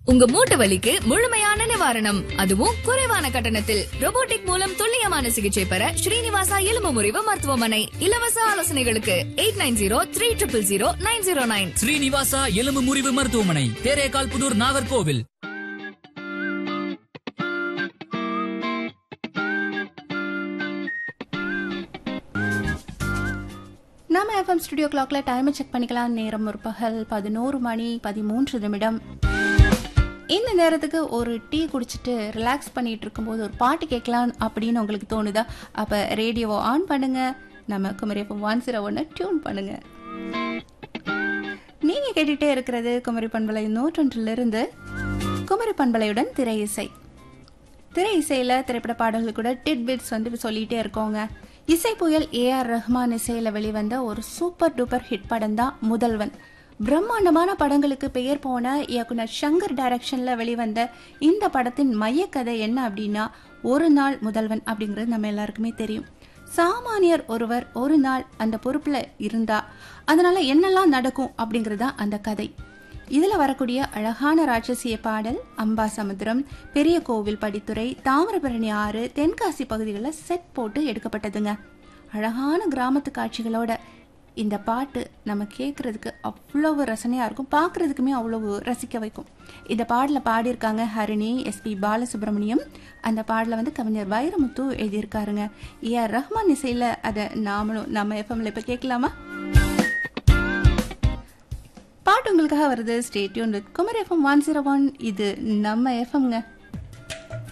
உங்க மூட்டு வலிக்கு முழுமையான நிவாரணம் அதுவும் குறைவான கட்டணத்தில் robotic மூலம் துல்லியமான சிகிச்சை பெற ஸ்ரீனிவாசா எலும்பு முறிவு மருத்துவமனை இலவச ஆலோசனைகளுக்கு eight nine zero three triple zero nine zero nine Srinivasa எலும்பு முறிவு மருத்துவமனை தேரேகால் புதூர் நாகர்கோவில் நாம எஃப்எம் ஸ்டுடியோ கிளாக்ல டைமை செக் பண்ணிக்கலாம் நேரம் ஒரு பகல் பதினோரு மணி பதிமூன்று நிமிடம் இந்த நேரத்துக்கு ஒரு டீ குடிச்சிட்டு ரிலாக்ஸ் பண்ணிட்டு இருக்கும்போது ஒரு பாட்டு கேட்கலாம் அப்படின்னு உங்களுக்கு தோணுதா அப்ப ரேடியோவை ஆன் பண்ணுங்க நம்ம குமரி எஃப்எம் ஒன் ஜீரோ ஒன்று டியூன் பண்ணுங்க நீங்க கேட்டுட்டே இருக்கிறது குமரி பண்பலை நூற்றொன்றிலிருந்து குமரி பண்பலையுடன் திரை இசை திரை இசையில திரைப்பட பாடல்கள் கூட டிட் பிட்ஸ் வந்து சொல்லிட்டே இருக்கோங்க இசை புயல் ஏ ஆர் ரஹ்மான் இசையில வெளிவந்த ஒரு சூப்பர் டூப்பர் ஹிட் படம் தான் முதல்வன் பிரம்மாண்டமான படங்களுக்கு பெயர் போன இயக்குனர் சங்கர் டைரக்ஷன்ல வெளிவந்த இந்த படத்தின் மையக்கதை என்ன அப்படின்னா ஒரு நாள் முதல்வன் அப்படிங்கிறது நம்ம எல்லாருக்குமே தெரியும் சாமானியர் ஒருவர் ஒரு நாள் அந்த பொறுப்புல இருந்தா அதனால என்னெல்லாம் நடக்கும் அப்படிங்கறதா அந்த கதை இதுல வரக்கூடிய அழகான ராட்சசிய பாடல் அம்பா சமுத்திரம் பெரிய கோவில் படித்துறை தாமிரபரணி ஆறு தென்காசி பகுதிகளில் செட் போட்டு எடுக்கப்பட்டதுங்க அழகான கிராமத்து காட்சிகளோட இந்த பாட்டு நம்ம கேட்கறதுக்கு அவ்வளவு ரசனையா இருக்கும் பார்க்கறதுக்குமே அவ்வளவு ரசிக்க வைக்கும் இந்த பாடல பாடியிருக்காங்க ஹரிணி எஸ்பி பாலசுப்ரமணியம் அந்த பாடல வந்து கவிஞர் வைரமுத்து எழுதியிருக்காருங்க ஏ ஆர் ரஹ்மான் இசையில அதை நாமளும் நம்ம எஃப்எம்ல இப்ப கேட்கலாமா பாட்டு உங்களுக்காக வருது stay tuned with Kumar FM one zero one இது நம்ம எஃப்எம்ங்க